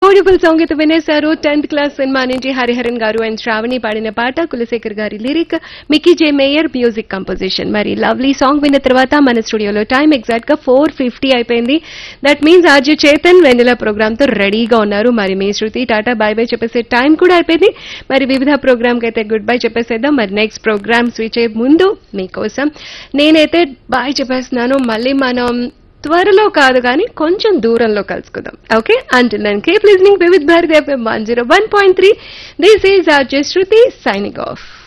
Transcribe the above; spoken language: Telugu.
బ్యూటిఫుల్ సాంగ్ అయితే వినేశారు టెన్త్ క్లాస్ సినిమా నుంచి హరిహరన్ గారు అండ్ శ్రావణి పాడిన పాట కులశేఖర్ గారి lyric Mickey J Meyer music composition మరి లవ్లీ సాంగ్ విన్న తర్వాత మన స్టూడియోలో టైం ఎగ్జాక్ట్ గా ఫోర్ ఫిఫ్టీ అయిపోయింది that means RJ Chetan Vennela program తో రెడీగా ఉన్నారు మరి మీ శృతి టాటా బై బై చెప్పేసే టైం కూడా అయిపోయింది మరి వివిధ ప్రోగ్రామ్ కి అయితే గుడ్ బై చెప్పేసేద్దాం మరి నెక్స్ట్ ప్రోగ్రామ్ స్విచ్ అయ్యే ముందు మీకోసం నేనైతే బాయ్ చెప్పేస్తున్నాను మళ్ళీ మనం త్వరలో కాదు కానీ కొంచెం దూరంలో కలుసుకుందాం okay until then keep listening Vividh Bharati FM one zero one point three this is R just Shruti signing of